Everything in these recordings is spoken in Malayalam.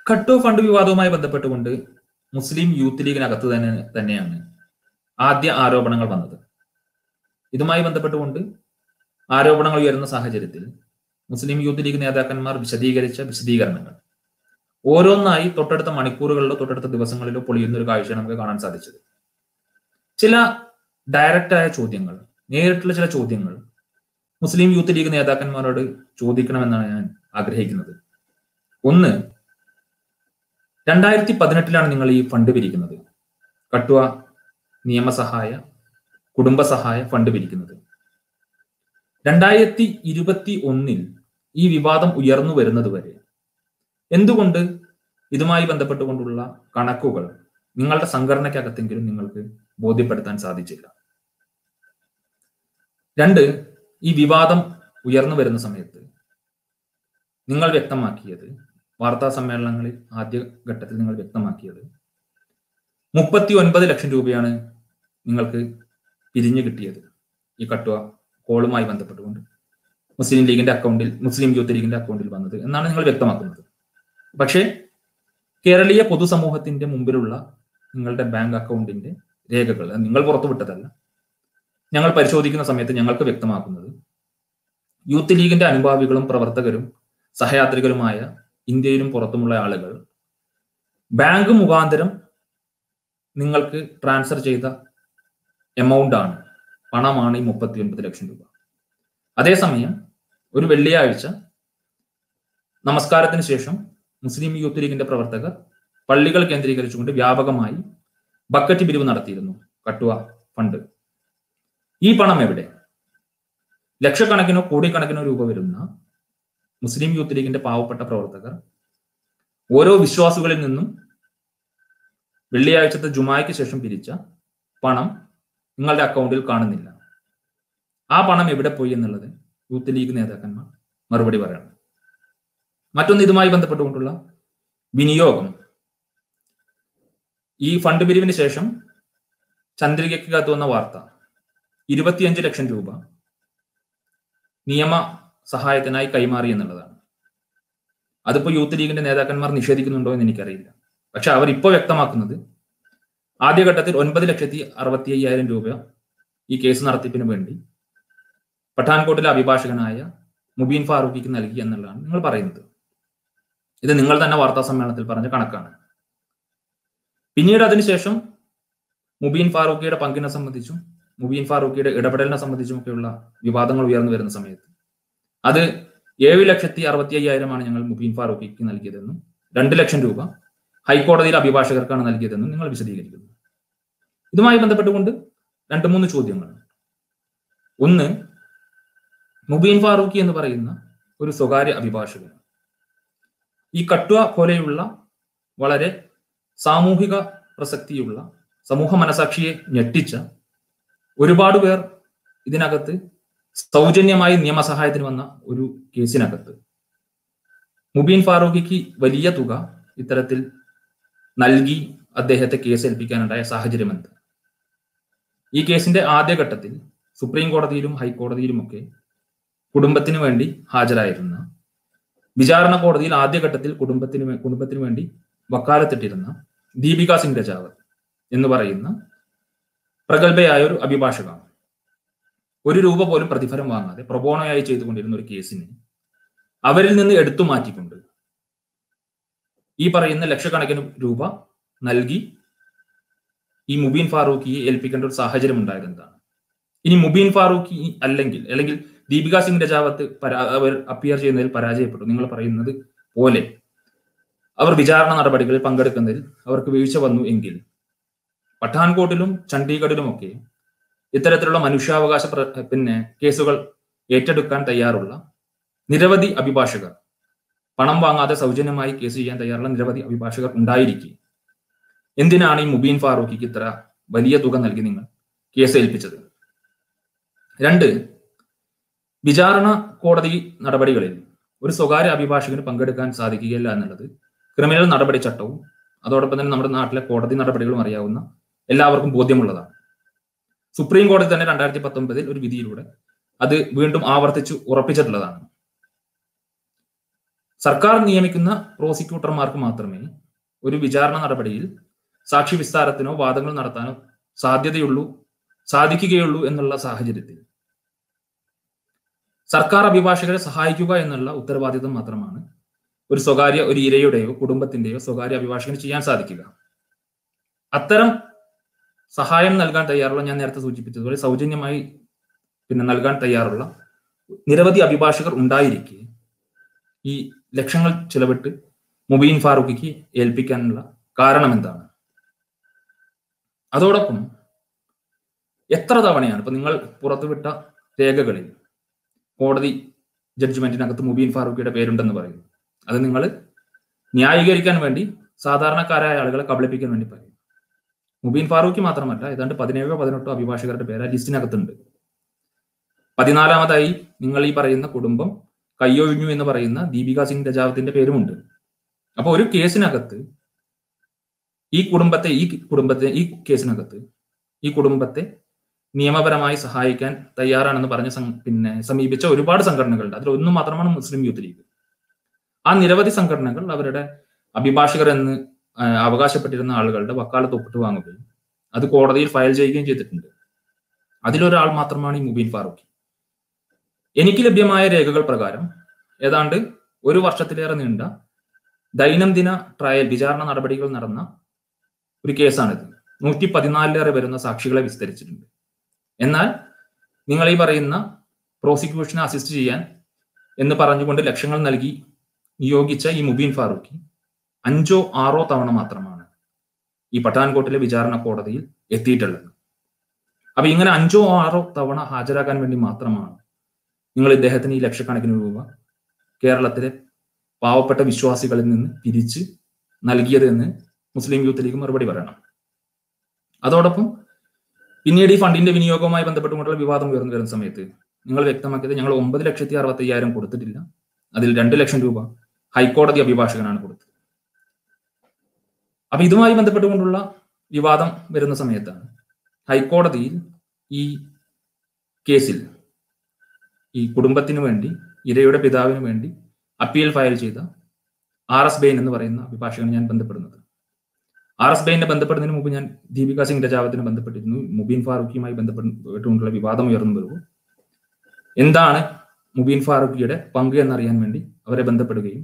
കട്ട് ഓഫ് ഫണ്ട് വിവാദവുമായി ബന്ധപ്പെട്ടുകൊണ്ട് മുസ്ലിം യൂത്ത് ലീഗിനകത്ത് തന്നെ തന്നെയാണ് ആദ്യ ആരോപണങ്ങൾ വന്നത് ഇതുമായി ബന്ധപ്പെട്ടുകൊണ്ട് ആരോപണങ്ങൾ ഉയരുന്ന സാഹചര്യത്തിൽ മുസ്ലിം യൂത്ത് ലീഗ് നേതാക്കന്മാർ വിശദീകരിച്ച വിശദീകരണങ്ങൾ ഓരോന്നായി തൊട്ടടുത്ത മണിക്കൂറുകളിലോ തൊട്ടടുത്ത ദിവസങ്ങളിലോ പൊളിയുന്ന ഒരു കാഴ്ചയാണ് നമുക്ക് കാണാൻ സാധിച്ചത് ചില ഡയറക്റ്റ് ആയ ചോദ്യങ്ങൾ നേരിട്ടുള്ള ചില ചോദ്യങ്ങൾ മുസ്ലിം യൂത്ത് ലീഗ് നേതാക്കന്മാരോട് ചോദിക്കണമെന്നാണ് ഞാൻ ആഗ്രഹിക്കുന്നത് ഒന്ന് രണ്ടായിരത്തി പതിനെട്ടിലാണ് നിങ്ങൾ ഈ ഫണ്ട് പിരിക്കുന്നത് കട്ടുവ നിയമസഹായ കുടുംബസഹായ ഫണ്ട് പിരിക്കുന്നത് രണ്ടായിരത്തി ഇരുപത്തി ഒന്നിൽ ഈ വിവാദം ഉയർന്നു വരുന്നത് വരെ എന്തുകൊണ്ട് ഇതുമായി ബന്ധപ്പെട്ടുകൊണ്ടുള്ള കണക്കുകൾ നിങ്ങളുടെ സംഘടനയ്ക്കകത്തെങ്കിലും നിങ്ങൾക്ക് ബോധ്യപ്പെടുത്താൻ സാധിച്ചില്ല രണ്ട് ഈ വിവാദം ഉയർന്നു വരുന്ന സമയത്ത് നിങ്ങൾ വ്യക്തമാക്കിയത് വാർത്താ സമ്മേളനങ്ങളിൽ ആദ്യ ഘട്ടത്തിൽ നിങ്ങൾ വ്യക്തമാക്കിയത് മുപ്പത്തി ഒൻപത് ലക്ഷം രൂപയാണ് നിങ്ങൾക്ക് പിരിഞ്ഞു കിട്ടിയത് ഈ കട്ടുവ കോളുമായി ബന്ധപ്പെട്ടുകൊണ്ട് മുസ്ലിം ലീഗിന്റെ അക്കൗണ്ടിൽ മുസ്ലിം യൂത്ത് ലീഗിന്റെ അക്കൗണ്ടിൽ വന്നത് എന്നാണ് നിങ്ങൾ വ്യക്തമാക്കുന്നത് പക്ഷേ കേരളീയ പൊതുസമൂഹത്തിന്റെ മുമ്പിലുള്ള നിങ്ങളുടെ ബാങ്ക് അക്കൗണ്ടിന്റെ രേഖകൾ അത് നിങ്ങൾ പുറത്തുവിട്ടതല്ല ഞങ്ങൾ പരിശോധിക്കുന്ന സമയത്ത് ഞങ്ങൾക്ക് വ്യക്തമാക്കുന്നത് യൂത്ത് ലീഗിന്റെ അനുഭാവികളും പ്രവർത്തകരും സഹയാത്രികരുമായ ഇന്ത്യയിലും പുറത്തുമുള്ള ആളുകൾ ബാങ്ക് മുഖാന്തരം നിങ്ങൾക്ക് ട്രാൻസ്ഫർ ചെയ്ത എമൗണ്ട് ആണ് പണമാണ് ഈ മുപ്പത്തി ഒൻപത് ലക്ഷം രൂപ അതേസമയം ഒരു വെള്ളിയാഴ്ച നമസ്കാരത്തിന് ശേഷം മുസ്ലിം യൂത്ത് ലീഗിന്റെ പ്രവർത്തകർ പള്ളികൾ കേന്ദ്രീകരിച്ചുകൊണ്ട് വ്യാപകമായി ബക്കറ്റ് പിരിവ് നടത്തിയിരുന്നു കട്ടുവ ഫണ്ട് ഈ പണം എവിടെ ലക്ഷക്കണക്കിനോ കോടിക്കണക്കിനോ രൂപ വരുന്ന മുസ്ലിം യൂത്ത് ലീഗിന്റെ പാവപ്പെട്ട പ്രവർത്തകർ ഓരോ വിശ്വാസികളിൽ നിന്നും വെള്ളിയാഴ്ചത്തെ ജുമായ്ക്ക് ശേഷം പിരിച്ച പണം നിങ്ങളുടെ അക്കൗണ്ടിൽ കാണുന്നില്ല ആ പണം എവിടെ പോയി എന്നുള്ളത് യൂത്ത് ലീഗ് നേതാക്കന്മാർ മറുപടി പറയണം മറ്റൊന്ന് ഇതുമായി ബന്ധപ്പെട്ടുകൊണ്ടുള്ള വിനിയോഗം ഈ ഫണ്ട് പിരിവിന് ശേഷം ചന്ദ്രികയ്ക്കകത്ത് വന്ന വാർത്ത ഇരുപത്തിയഞ്ച് ലക്ഷം രൂപ നിയമ സഹായത്തിനായി കൈമാറി എന്നുള്ളതാണ് അതിപ്പോ യൂത്ത് ലീഗിന്റെ നേതാക്കന്മാർ നിഷേധിക്കുന്നുണ്ടോ എന്ന് എനിക്കറിയില്ല പക്ഷെ അവർ ഇപ്പോൾ വ്യക്തമാക്കുന്നത് ആദ്യഘട്ടത്തിൽ ഒൻപത് ലക്ഷത്തി അറുപത്തി അയ്യായിരം രൂപ ഈ കേസ് നടത്തിപ്പിന് വേണ്ടി പഠാൻകോട്ടിലെ അഭിഭാഷകനായ മുബീൻ ഫാറൂഖിക്ക് നൽകി എന്നുള്ളതാണ് നിങ്ങൾ പറയുന്നത് ഇത് നിങ്ങൾ തന്നെ വാർത്താ സമ്മേളനത്തിൽ പറഞ്ഞ കണക്കാണ് പിന്നീട് അതിനുശേഷം മുബീൻ ഫാറൂഖിയുടെ പങ്കിനെ സംബന്ധിച്ചും മുബീൻ ഫാറൂഖിയുടെ ഇടപെടലിനെ സംബന്ധിച്ചും ഒക്കെയുള്ള വിവാദങ്ങൾ ഉയർന്നു വരുന്ന സമയത്ത് അത് ഏഴ് ലക്ഷത്തി അറുപത്തി അയ്യായിരമാണ് ഞങ്ങൾ മുബീൻ ഫാറൂഖിക്ക് നൽകിയതെന്നും രണ്ട് ലക്ഷം രൂപ ഹൈക്കോടതിയിലെ അഭിഭാഷകർക്കാണ് നൽകിയതെന്നും നിങ്ങൾ വിശദീകരിക്കുന്നു ഇതുമായി ബന്ധപ്പെട്ടുകൊണ്ട് രണ്ട് മൂന്ന് ചോദ്യങ്ങൾ ഒന്ന് മുബീൻ ഫാറൂഖി എന്ന് പറയുന്ന ഒരു സ്വകാര്യ അഭിഭാഷകൻ ഈ കട്വ പോലെയുള്ള വളരെ സാമൂഹിക പ്രസക്തിയുള്ള സമൂഹ മനസാക്ഷിയെ ഞെട്ടിച്ച ഒരുപാട് പേർ ഇതിനകത്ത് സൗജന്യമായി നിയമസഹായത്തിന് വന്ന ഒരു കേസിനകത്ത് മുബീൻ ഫാറൂഖിക്ക് വലിയ തുക ഇത്തരത്തിൽ നൽകി അദ്ദേഹത്തെ കേസ് ഏൽപ്പിക്കാനുണ്ടായ സാഹചര്യമെന്ത് ഈ കേസിന്റെ ആദ്യഘട്ടത്തിൽ സുപ്രീം കോടതിയിലും ഹൈക്കോടതിയിലുമൊക്കെ കുടുംബത്തിന് വേണ്ടി ഹാജരായിരുന്ന വിചാരണ കോടതിയിൽ ആദ്യഘട്ടത്തിൽ കുടുംബത്തിന് വേ- കുടുംബത്തിന് വേണ്ടി വക്കാലത്തിട്ടിരുന്ന ദീപിക സിംഗ് രജാവത്ത് എന്ന് പറയുന്ന പ്രഗത്ഭയായ ഒരു അഭിഭാഷക ഒരു രൂപ പോലും പ്രതിഫലം വാങ്ങാതെ പ്രബോണയായി ചെയ്തുകൊണ്ടിരുന്ന ഒരു കേസിന് അവരിൽ നിന്ന് എടുത്തു മാറ്റിക്കൊണ്ട് ഈ പറയുന്ന ലക്ഷക്കണക്കിന് രൂപ നൽകി ഈ മുബീൻ ഫാറൂഖിയെ ഏൽപ്പിക്കേണ്ട ഒരു സാഹചര്യം ഉണ്ടായത് എന്താണ് ഇനി മുബീൻ ഫാറൂഖി അല്ലെങ്കിൽ അല്ലെങ്കിൽ ദീപിക സിംഗ് രജാവത്ത് പരാ- അവർ അപ്പിയർ ചെയ്യുന്നതിൽ പരാജയപ്പെട്ടു നിങ്ങൾ പറയുന്നത് പോലെ അവർ വിചാരണ നടപടികളിൽ പങ്കെടുക്കുന്നതിൽ അവർക്ക് വീഴ്ച വന്നു എങ്കിൽ പഠാൻകോട്ടിലും ചണ്ഡീഗഡിലുമൊക്കെ ഇത്തരത്തിലുള്ള മനുഷ്യാവകാശ പ്ര- പിന്നെ കേസുകൾ ഏറ്റെടുക്കാൻ തയ്യാറുള്ള നിരവധി അഭിഭാഷകർ പണം വാങ്ങാതെ സൗജന്യമായി കേസ് ചെയ്യാൻ തയ്യാറുള്ള നിരവധി അഭിഭാഷകർ ഉണ്ടായിരിക്കെ എന്തിനാണ് ഈ മുബീൻ ഫാറൂഖിക്ക് ഇത്ര വലിയ തുക നൽകി നിങ്ങൾ കേസ് ഏൽപ്പിച്ചത് രണ്ട് വിചാരണ കോടതി നടപടികളിൽ ഒരു സ്വകാര്യ അഭിഭാഷകന് പങ്കെടുക്കാൻ സാധിക്കുകയില്ല എന്നുള്ളത് ക്രിമിനൽ നടപടി ചട്ടവും അതോടൊപ്പം തന്നെ നമ്മുടെ നാട്ടിലെ കോടതി നടപടികളും അറിയാവുന്ന എല്ലാവർക്കും ബോധ്യമുള്ളതാണ് സുപ്രീം കോടതി തന്നെ രണ്ടായിരത്തി പത്തൊമ്പതിൽ ഒരു വിധിയിലൂടെ അത് വീണ്ടും ആവർത്തിച്ചു ഉറപ്പിച്ചിട്ടുള്ളതാണ് സർക്കാർ നിയമിക്കുന്ന പ്രോസിക്യൂട്ടർമാർക്ക് മാത്രമേ ഒരു വിചാരണ നടപടിയിൽ സാക്ഷി വിസ്താരത്തിനോ വാദങ്ങൾ നടത്താനോ സാധ്യതയുള്ളൂ സാധിക്കുകയുള്ളൂ എന്നുള്ള സാഹചര്യത്തിൽ സർക്കാർ അഭിഭാഷകരെ സഹായിക്കുക എന്നുള്ള ഉത്തരവാദിത്തം മാത്രമാണ് ഒരു സ്വകാര്യ ഒരു ഇരയുടെയോ കുടുംബത്തിന്റെയോ സ്വകാര്യ അഭിഭാഷകന് ചെയ്യാൻ സാധിക്കുക അത്തരം സഹായം നൽകാൻ തയ്യാറുള്ള ഞാൻ നേരത്തെ സൂചിപ്പിച്ചതുപോലെ സൗജന്യമായി പിന്നെ നൽകാൻ തയ്യാറുള്ള നിരവധി അഭിഭാഷകർ ഉണ്ടായിരിക്കെ ഈ ലക്ഷങ്ങൾ ചിലവിട്ട് മുബീൻ ഫാറൂഖിക്ക് ഏൽപ്പിക്കാനുള്ള കാരണം എന്താണ് അതോടൊപ്പം എത്ര തവണയാണ് ഇപ്പൊ നിങ്ങൾ പുറത്തുവിട്ട രേഖകളിൽ കോടതി ജഡ്ജ്മെന്റിനകത്ത് മുബീൻ ഫാറൂഖിയുടെ പേരുണ്ടെന്ന് പറയുന്നു അത് നിങ്ങൾ ന്യായീകരിക്കാൻ വേണ്ടി സാധാരണക്കാരായ ആളുകളെ കബളിപ്പിക്കാൻ വേണ്ടി പറയും മുബീൻ ഫാറൂഖി മാത്രമല്ല ഏതാണ്ട് പതിനേഴോ പതിനെട്ടോ അഭിഭാഷകരുടെ പേര് ആ ലിസ്റ്റിനകത്തുണ്ട് പതിനാലാമതായി നിങ്ങൾ ഈ പറയുന്ന കുടുംബം കയ്യൊഴിഞ്ഞു എന്ന് പറയുന്ന ദീപിക സിംഗ് രജാവത്തിന്റെ പേരുമുണ്ട് അപ്പൊ ഒരു കേസിനകത്ത് ഈ കുടുംബത്തെ ഈ കുടുംബത്തെ ഈ കേസിനകത്ത് ഈ കുടുംബത്തെ നിയമപരമായി സഹായിക്കാൻ തയ്യാറാണെന്ന് പറഞ്ഞ് പിന്നെ സമീപിച്ച ഒരുപാട് സംഘടനകളുണ്ട് അതിൽ ഒന്നും മാത്രമാണ് മുസ്ലിം യൂത്ത് ലീഗ് ആ നിരവധി സംഘടനകൾ അവരുടെ അഭിഭാഷകർ എന്ന് അവകാശപ്പെട്ടിരുന്ന ആളുകളുടെ വക്കാലത്ത് ഒപ്പിട്ട് വാങ്ങുകയും അത് കോടതിയിൽ ഫയൽ ചെയ്യുകയും ചെയ്തിട്ടുണ്ട് അതിലൊരാൾ മാത്രമാണ് ഈ മുബീൻ ഫാറൂഖി എനിക്ക് ലഭ്യമായ രേഖകൾ പ്രകാരം ഏതാണ്ട് ഒരു വർഷത്തിലേറെ നീണ്ട ദൈനംദിന ട്രയൽ വിചാരണ നടപടികൾ നടന്ന ഒരു കേസാണിത് നൂറ്റി പതിനാലിലേറെ വരുന്ന സാക്ഷികളെ വിസ്തരിച്ചിട്ടുണ്ട് എന്നാൽ നിങ്ങൾ ഈ പറയുന്ന പ്രോസിക്യൂഷനെ അസിസ്റ്റ് ചെയ്യാൻ എന്ന് പറഞ്ഞുകൊണ്ട് ലക്ഷങ്ങൾ നൽകി നിയോഗിച്ച ഈ മുബീൻ ഫാറൂഖി അഞ്ചോ ആറോ തവണ മാത്രമാണ് ഈ പഠാൻകോട്ടിലെ വിചാരണ കോടതിയിൽ എത്തിയിട്ടുള്ളത് അപ്പൊ ഇങ്ങനെ അഞ്ചോ ആറോ തവണ ഹാജരാക്കാൻ വേണ്ടി മാത്രമാണ് നിങ്ങൾ ഇദ്ദേഹത്തിന് ഈ ലക്ഷക്കണക്കിന് രൂപ കേരളത്തിലെ പാവപ്പെട്ട വിശ്വാസികളിൽ നിന്ന് പിരിച്ച് നൽകിയത് എന്ന് മുസ്ലിം യൂത്ത് ലീഗ് മറുപടി പറയണം അതോടൊപ്പം പിന്നീട് ഈ ഫണ്ടിന്റെ വിനിയോഗവുമായി ബന്ധപ്പെട്ടുകൊണ്ടുള്ള വിവാദം ഉയർന്നു വരുന്ന സമയത്ത് നിങ്ങൾ വ്യക്തമാക്കിയത് ഞങ്ങൾ ഒമ്പത് ലക്ഷത്തി അറുപത്തി അയ്യായിരം കൊടുത്തിട്ടില്ല അതിൽ രണ്ട് ലക്ഷം രൂപ ഹൈക്കോടതി അഭിഭാഷകനാണ് കൊടുത്തത് അപ്പൊ ഇതുമായി ബന്ധപ്പെട്ടുകൊണ്ടുള്ള വിവാദം വരുന്ന സമയത്താണ് ഹൈക്കോടതിയിൽ ഈ കേസിൽ ഈ കുടുംബത്തിന് വേണ്ടി ഇരയുടെ പിതാവിന് വേണ്ടി അപ്പീൽ ഫയൽ ചെയ്ത ആർ എസ് ബെയിൻ എന്ന് പറയുന്ന അഭിഭാഷകനെ ഞാൻ ബന്ധപ്പെടുന്നത് ആർ എസ് ബെയിനെ ബന്ധപ്പെടുന്നതിന് മുമ്പ് ഞാൻ ദീപിക സിംഗ് രജാവത്തിനെ ബന്ധപ്പെട്ടിരുന്നു മുബീൻ ഫാറൂഖിയുമായി ബന്ധപ്പെട്ടുകൊണ്ടുള്ള വിവാദം ഉയർന്നു വരുമ്പോൾ എന്താണ് മുബീൻ ഫാറൂഖിയുടെ പങ്ക് എന്നറിയാൻ വേണ്ടി അവരെ ബന്ധപ്പെടുകയും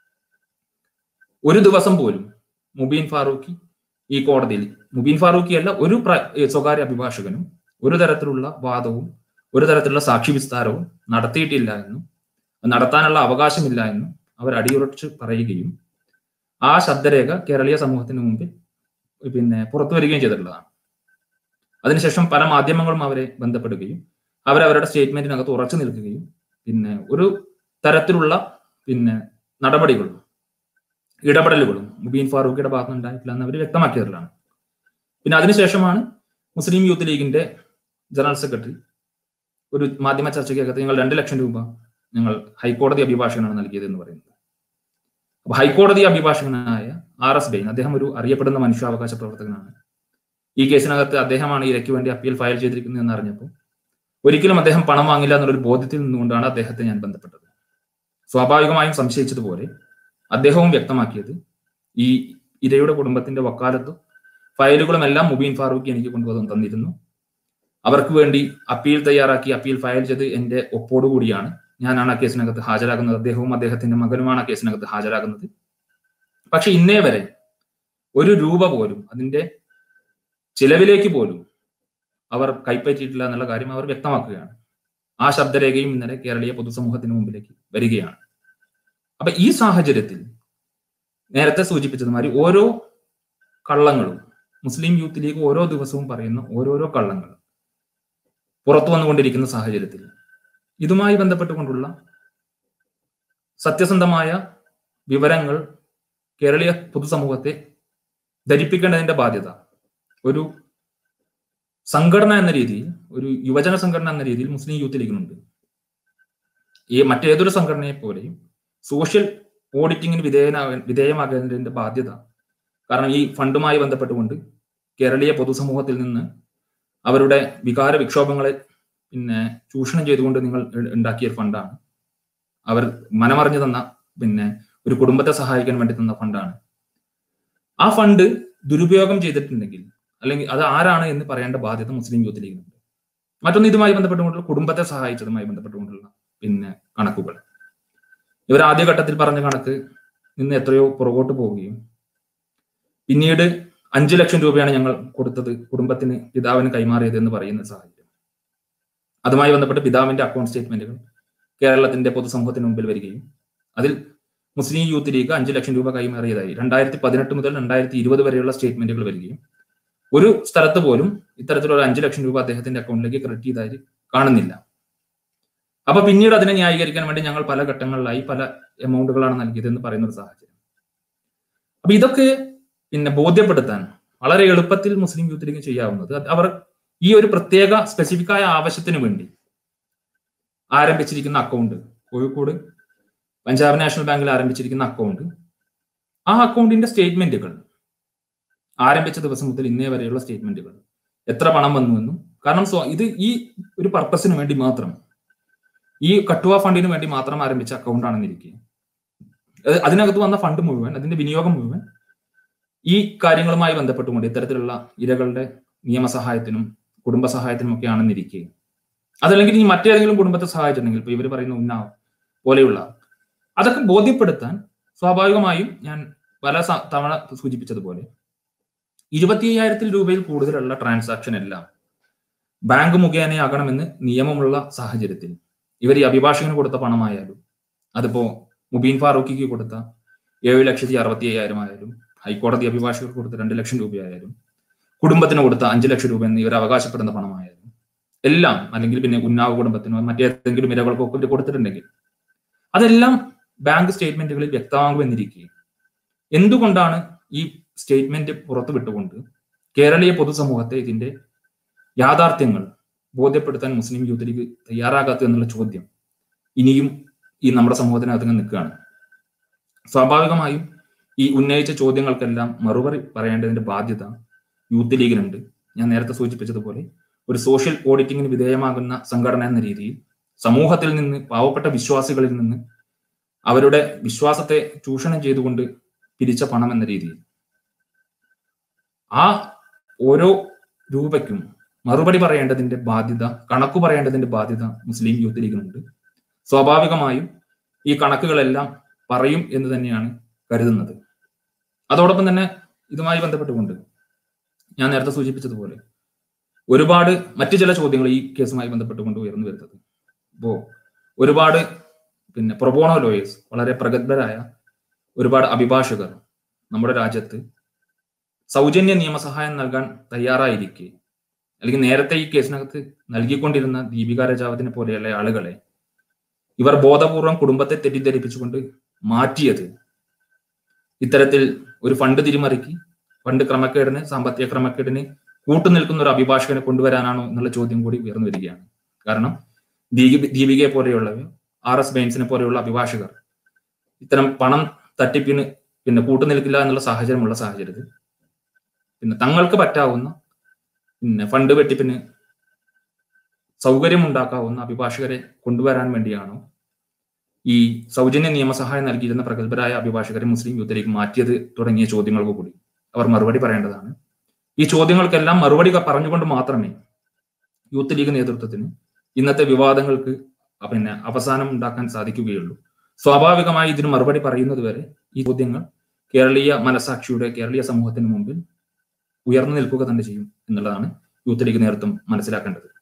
ഒരു ദിവസം പോലും മുബീൻ ഫാറൂഖി ഈ കോടതിയിൽ മുബീൻ ഫാറൂഖി അല്ല ഒരു സ്വകാര്യ അഭിഭാഷകനും ഒരു തരത്തിലുള്ള വാദവും ഒരു തരത്തിലുള്ള സാക്ഷി വിസ്താരവും നടത്തിയിട്ടില്ല എന്നും നടത്താനുള്ള അവകാശമില്ല എന്നും അവർ അടിയുറച്ച് പറയുകയും ആ ശബ്ദരേഖ കേരളീയ സമൂഹത്തിന് മുമ്പിൽ പിന്നെ പുറത്തു വരികയും ചെയ്തിട്ടുള്ളതാണ് അതിനുശേഷം പല മാധ്യമങ്ങളും അവരെ ബന്ധപ്പെടുകയും അവരവരുടെ സ്റ്റേറ്റ്മെന്റിനകത്ത് ഉറച്ചു നിൽക്കുകയും പിന്നെ ഒരു തരത്തിലുള്ള പിന്നെ നടപടികളും ഇടപെടലുകളും മുബീൻ ഫാറൂഖിയുടെ ഭാഗത്ത് ഉണ്ടായിട്ടില്ല എന്ന് അവർ വ്യക്തമാക്കിയതിലാണ് പിന്നെ അതിനുശേഷമാണ് മുസ്ലിം യൂത്ത് ലീഗിന്റെ ജനറൽ സെക്രട്ടറി ഒരു മാധ്യമ ചർച്ചയ്ക്കകത്ത് ഞങ്ങൾ രണ്ട് ലക്ഷം രൂപ ഞങ്ങൾ ഹൈക്കോടതി അഭിഭാഷകനാണ് നൽകിയത് എന്ന് പറയുന്നത് അപ്പൊ ഹൈക്കോടതി അഭിഭാഷകനായ ആർ എസ് ബെയിൻ അദ്ദേഹം ഒരു അറിയപ്പെടുന്ന മനുഷ്യാവകാശ പ്രവർത്തകനാണ് ഈ കേസിനകത്ത് അദ്ദേഹമാണ് ഇരയ്ക്ക് വേണ്ടി അപ്പീൽ ഫയൽ ചെയ്തിരിക്കുന്നത് എന്ന് അറിഞ്ഞപ്പോൾ ഒരിക്കലും അദ്ദേഹം പണം വാങ്ങില്ല എന്നുള്ളൊരു ബോധ്യത്തിൽ നിന്നുകൊണ്ടാണ് അദ്ദേഹത്തെ ഞാൻ ബന്ധപ്പെട്ടത് സ്വാഭാവികമായും സംശയിച്ചതുപോലെ അദ്ദേഹവും വ്യക്തമാക്കിയത് ഈ ഇരയുടെ കുടുംബത്തിന്റെ വക്കാലത്തും ഫയലുകളും എല്ലാം മുബീൻ ഫാറൂഖി എനിക്ക് കൊണ്ടുവന്ന് തന്നിരുന്നു അവർക്ക് വേണ്ടി അപ്പീൽ തയ്യാറാക്കി അപ്പീൽ ഫയൽ ചെയ്ത് എന്റെ ഒപ്പോടുകൂടിയാണ് ഞാനാണ് ആ കേസിനകത്ത് ഹാജരാകുന്നത് അദ്ദേഹവും അദ്ദേഹത്തിന്റെ മകനുമാണ് ആ കേസിനകത്ത് ഹാജരാകുന്നത് പക്ഷെ ഇന്നേ വരെ ഒരു രൂപ പോലും അതിന്റെ ചിലവിലേക്ക് പോലും അവർ കൈപ്പറ്റിയിട്ടില്ല എന്നുള്ള കാര്യം അവർ വ്യക്തമാക്കുകയാണ് ആ ശബ്ദരേഖയും ഇന്നലെ കേരളീയ പൊതുസമൂഹത്തിന് മുമ്പിലേക്ക് വരികയാണ് അപ്പൊ ഈ സാഹചര്യത്തിൽ നേരത്തെ സൂചിപ്പിച്ചതുമാതിരി ഓരോ കള്ളങ്ങളും മുസ്ലിം യൂത്ത് ലീഗ് ഓരോ ദിവസവും പറയുന്ന ഓരോരോ കള്ളങ്ങൾ പുറത്തു വന്നുകൊണ്ടിരിക്കുന്ന സാഹചര്യത്തിൽ ഇതുമായി ബന്ധപ്പെട്ടുകൊണ്ടുള്ള സത്യസന്ധമായ വിവരങ്ങൾ കേരളീയ പൊതുസമൂഹത്തെ ധരിപ്പിക്കേണ്ടതിന്റെ ബാധ്യത ഒരു സംഘടന എന്ന രീതിയിൽ ഒരു യുവജന സംഘടന എന്ന രീതിയിൽ മുസ്ലിം യൂത്ത് ലീഗിനുണ്ട് ഈ മറ്റേതൊരു സംഘടനയെ പോലെയും സോഷ്യൽ ഓഡിറ്റിങ്ങിന് വിധേയനാകാൻ വിധേയമാകേണ്ടതിന്റെ ബാധ്യത കാരണം ഈ ഫണ്ടുമായി ബന്ധപ്പെട്ടുകൊണ്ട് കേരളീയ പൊതുസമൂഹത്തിൽ നിന്ന് അവരുടെ വികാര വിക്ഷോഭങ്ങളെ പിന്നെ ചൂഷണം ചെയ്തുകൊണ്ട് നിങ്ങൾ ഉണ്ടാക്കിയ ഒരു ഫണ്ടാണ് അവർ മനമറിഞ്ഞു തന്ന പിന്നെ ഒരു കുടുംബത്തെ സഹായിക്കാൻ വേണ്ടി തന്ന ഫണ്ടാണ് ആ ഫണ്ട് ദുരുപയോഗം ചെയ്തിട്ടുണ്ടെങ്കിൽ അല്ലെങ്കിൽ അത് ആരാണ് എന്ന് പറയേണ്ട ബാധ്യത മുസ്ലിം യൂത്ത് ലീഗിനുണ്ട് മറ്റൊന്ന് ഇതുമായി ബന്ധപ്പെട്ടുകൊണ്ടുള്ള കുടുംബത്തെ സഹായിച്ചതുമായി ബന്ധപ്പെട്ടുകൊണ്ടുള്ള പിന്നെ കണക്കുകൾ ഇവർ ആദ്യഘട്ടത്തിൽ പറഞ്ഞ കണക്ക് നിന്ന് എത്രയോ പുറകോട്ട് പോവുകയും പിന്നീട് അഞ്ചു ലക്ഷം രൂപയാണ് ഞങ്ങൾ കൊടുത്തത് കുടുംബത്തിന് പിതാവിന് കൈമാറിയത് എന്ന് പറയുന്ന സാഹചര്യം അതുമായി ബന്ധപ്പെട്ട് പിതാവിന്റെ അക്കൗണ്ട് സ്റ്റേറ്റ്മെന്റുകൾ കേരളത്തിന്റെ പൊതുസമൂഹത്തിന് മുമ്പിൽ വരികയും അതിൽ മുസ്ലിം യൂത്ത് ലീഗ് അഞ്ചു ലക്ഷം രൂപ കൈമാറിയതായി രണ്ടായിരത്തി പതിനെട്ട് മുതൽ രണ്ടായിരത്തി ഇരുപത് വരെയുള്ള സ്റ്റേറ്റ്മെന്റുകൾ വരികയും ഒരു സ്ഥലത്ത് പോലും ഇത്തരത്തിലുള്ള അഞ്ചു ലക്ഷം രൂപ അദ്ദേഹത്തിന്റെ അക്കൗണ്ടിലേക്ക് ക്രെഡിറ്റ് ചെയ്തായി കാണുന്നില്ല അപ്പൊ പിന്നീട് അതിനെ ന്യായീകരിക്കാൻ വേണ്ടി ഞങ്ങൾ പല ഘട്ടങ്ങളിലായി പല എമൗണ്ടുകളാണ് നൽകിയത് എന്ന് പറയുന്ന ഒരു സാഹചര്യം അപ്പൊ ഇതൊക്കെ പിന്നെ ബോധ്യപ്പെടുത്താൻ വളരെ എളുപ്പത്തിൽ മുസ്ലിം യൂത്ത് ലീഗ് ചെയ്യാവുന്നത് അവർ ഈ ഒരു പ്രത്യേക സ്പെസിഫിക് ആയ ആവശ്യത്തിന് വേണ്ടി ആരംഭിച്ചിരിക്കുന്ന അക്കൗണ്ട് കോഴിക്കോട് പഞ്ചാബ് നാഷണൽ ബാങ്കിൽ ആരംഭിച്ചിരിക്കുന്ന അക്കൗണ്ട് ആ അക്കൗണ്ടിന്റെ സ്റ്റേറ്റ്മെന്റുകൾ ആരംഭിച്ച ദിവസം മുതൽ ഇന്നേ വരെയുള്ള സ്റ്റേറ്റ്മെന്റുകൾ എത്ര പണം വന്നുവെന്നും കാരണം ഇത് ഈ ഒരു പർപ്പസിന് വേണ്ടി മാത്രം ഈ കട്ടുവ ഫണ്ടിന് വേണ്ടി മാത്രം ആരംഭിച്ച അക്കൗണ്ട് ആണെന്നിരിക്കെ അതിനകത്ത് വന്ന ഫണ്ട് മുഴുവൻ അതിന്റെ വിനിയോഗം മുഴുവൻ ഈ കാര്യങ്ങളുമായി ബന്ധപ്പെട്ടുകൊണ്ട് ഇത്തരത്തിലുള്ള ഇരകളുടെ നിയമസഹായത്തിനും കുടുംബ സഹായത്തിനും ഒക്കെ ആണെന്നിരിക്കെ അതല്ലെങ്കിൽ ഈ മറ്റേതെങ്കിലും കുടുംബത്തെ സഹായിച്ചിട്ടുണ്ടെങ്കിൽ ഇപ്പൊ ഇവർ പറയുന്ന ഉന്നാവ് പോലെയുള്ള അതൊക്കെ ബോധ്യപ്പെടുത്താൻ സ്വാഭാവികമായും ഞാൻ പല തവണ സൂചിപ്പിച്ചതുപോലെ ഇരുപത്തി അയ്യായിരത്തിൽ രൂപയിൽ കൂടുതലുള്ള ട്രാൻസാക്ഷൻ എല്ലാം ബാങ്ക് മുഖേനയാകണമെന്ന് നിയമമുള്ള സാഹചര്യത്തിൽ ഇവർ ഈ അഭിഭാഷകന് കൊടുത്ത പണമായാലും അതിപ്പോ മുബീൻ ഫാറൂഖിക്ക് കൊടുത്ത ഏഴ് ലക്ഷത്തി അറുപത്തി അയ്യായിരം ആയാലും ഹൈക്കോടതി അഭിഭാഷകർക്ക് കൊടുത്ത രണ്ട് ലക്ഷം രൂപയായാലും കുടുംബത്തിന് കൊടുത്ത അഞ്ച് ലക്ഷം രൂപ എന്ന് ഇവർ അവകാശപ്പെടുന്ന പണമായാലും എല്ലാം അല്ലെങ്കിൽ പിന്നെ ഉന്നാവ് കുടുംബത്തിനോ മറ്റേതെങ്കിലും ഇരകൾക്കോ ഒക്കെ കൊടുത്തിട്ടുണ്ടെങ്കിൽ അതെല്ലാം ബാങ്ക് സ്റ്റേറ്റ്മെന്റുകളിൽ വ്യക്തമാകുമെന്നിരിക്കെ എന്തുകൊണ്ടാണ് ഈ സ്റ്റേറ്റ്മെന്റ് പുറത്തു വിട്ടുകൊണ്ട് കേരളീയ പൊതുസമൂഹത്തെ ഇതിന്റെ യാഥാർത്ഥ്യങ്ങൾ ബോധ്യപ്പെടുത്താൻ മുസ്ലിം യൂത്ത് ലീഗ് തയ്യാറാകാത്തത് എന്നുള്ള ചോദ്യം ഇനിയും ഈ നമ്മുടെ സമൂഹത്തിനകത്ത് നിൽക്കുകയാണ് സ്വാഭാവികമായും ഈ ഉന്നയിച്ച ചോദ്യങ്ങൾക്കെല്ലാം മറുപടി പറയേണ്ടതിന്റെ ബാധ്യത യൂത്ത് ലീഗിനുണ്ട് ഞാൻ നേരത്തെ സൂചിപ്പിച്ചതുപോലെ ഒരു സോഷ്യൽ ഓഡിറ്റിങ്ങിന് വിധേയമാകുന്ന സംഘടന എന്ന രീതിയിൽ സമൂഹത്തിൽ നിന്ന് പാവപ്പെട്ട വിശ്വാസികളിൽ നിന്ന് അവരുടെ വിശ്വാസത്തെ ചൂഷണം ചെയ്തുകൊണ്ട് പിരിച്ച പണം എന്ന രീതിയിൽ ആ ഓരോ രൂപയ്ക്കും മറുപടി പറയേണ്ടതിന്റെ ബാധ്യത കണക്കു പറയേണ്ടതിന്റെ ബാധ്യത മുസ്ലിം യൂത്ത് ലീഗിനുണ്ട് സ്വാഭാവികമായും ഈ കണക്കുകളെല്ലാം പറയും എന്ന് തന്നെയാണ് കരുതുന്നത് അതോടൊപ്പം തന്നെ ഇതുമായി ബന്ധപ്പെട്ടുകൊണ്ട് ഞാൻ നേരത്തെ സൂചിപ്പിച്ചതുപോലെ ഒരുപാട് മറ്റു ചില ചോദ്യങ്ങൾ ഈ കേസുമായി ബന്ധപ്പെട്ടുകൊണ്ട് ഉയർന്നു വരുന്നത് ഇപ്പോ ഒരുപാട് പിന്നെ പ്രൊബോണോ ലോയേഴ്സ് വളരെ പ്രഗത്ഭരായ ഒരുപാട് അഭിഭാഷകർ നമ്മുടെ രാജ്യത്ത് സൗജന്യ നിയമസഹായം നൽകാൻ തയ്യാറായിരിക്കെ അല്ലെങ്കിൽ നേരത്തെ ഈ കേസിനകത്ത് നൽകിക്കൊണ്ടിരുന്ന ദീപിക രജാവതിനെ പോലെയുള്ള ആളുകളെ ഇവർ ബോധപൂർവം കുടുംബത്തെ തെറ്റിദ്ധരിപ്പിച്ചുകൊണ്ട് മാറ്റിയത് ഇത്തരത്തിൽ ഒരു ഫണ്ട് തിരിമറിക്ക് ഫണ്ട് ക്രമക്കേടിന് സാമ്പത്തിക ക്രമക്കേടിന് കൂട്ടുനിൽക്കുന്ന ഒരു അഭിഭാഷകനെ കൊണ്ടുവരാനാണോ എന്നുള്ള ചോദ്യം കൂടി ഉയർന്നു വരികയാണ് കാരണം ദീപികയെ പോലെയുള്ളവർ ആർ എസ് ബെയിൻസിനെ പോലെയുള്ള അഭിഭാഷകർ ഇത്തരം പണം തട്ടിപ്പിന് പിന്നെ കൂട്ടുനിൽക്കില്ല എന്നുള്ള സാഹചര്യമുള്ള സാഹചര്യത്തിൽ പിന്നെ തങ്ങൾക്ക് പറ്റാവുന്ന പിന്നെ ഫണ്ട് വെട്ടിപ്പിന് സൗകര്യമുണ്ടാക്കാവുന്ന അഭിഭാഷകരെ കൊണ്ടുവരാൻ വേണ്ടിയാണോ ഈ സൗജന്യ നിയമസഹായം നൽകിയിരുന്ന പ്രഗത്ഭരായ അഭിഭാഷകരെ മുസ്ലിം യൂത്തിലേക്ക് മാറ്റിയത് തുടങ്ങിയ ചോദ്യങ്ങൾക്ക് കൂടി അവർ മറുപടി പറയേണ്ടതാണ് ഈ ചോദ്യങ്ങൾക്കെല്ലാം മറുപടി പറഞ്ഞുകൊണ്ട് മാത്രമേ യൂത്ത് ലീഗ് നേതൃത്വത്തിന് ഇന്നത്തെ വിവാദങ്ങൾക്ക് പിന്നെ അവസാനം ഉണ്ടാക്കാൻ സാധിക്കുകയുള്ളൂ സ്വാഭാവികമായി ഇതിന് മറുപടി പറയുന്നത് വരെ ഈ ചോദ്യങ്ങൾ കേരളീയ മനസാക്ഷിയുടെ കേരളീയ സമൂഹത്തിന് മുമ്പിൽ ഉയർന്നു നിൽക്കുക തന്നെ ചെയ്യും എന്നുള്ളതാണ് യൂത്ത് ലീഗ് നേതൃത്വം മനസ്സിലാക്കേണ്ടത്